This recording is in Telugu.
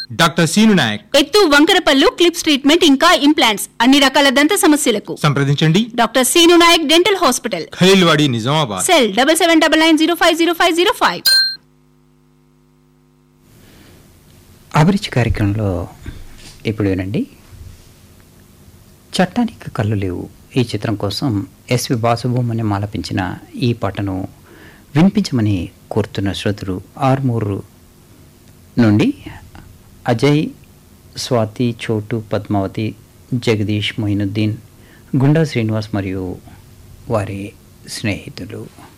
డాక్టర్ సీను నాయక్ ఎత్తు వంకరపల్లు క్లిప్స్ ట్రీట్మెంట్ ఇంకా ఇంప్లాంట్స్ అన్ని రకాల దంత సమస్యలకు సంప్రదించండి doctor Seenu Nayak dental hospital Khaleelwadi Nizamabad cell double seven double nine zero five zero five zero five అభిరుచి కార్యక్రమంలో ఇప్పుడు వినండి చట్టానికి కళ్ళు లేవు ఈ చిత్రం కోసం ఎస్వి బాసుబొమ్మని ఆలపించిన ఈ పాటను వినిపించమని కోరుతున్న శ్రోతలు ఆర్మూరు నుండి అజయ్ స్వాతి చోటు పద్మావతి జగదీష్ మొయినుద్దీన్ గుండా శ్రీనివాస్ మరియు వారి స్నేహితులు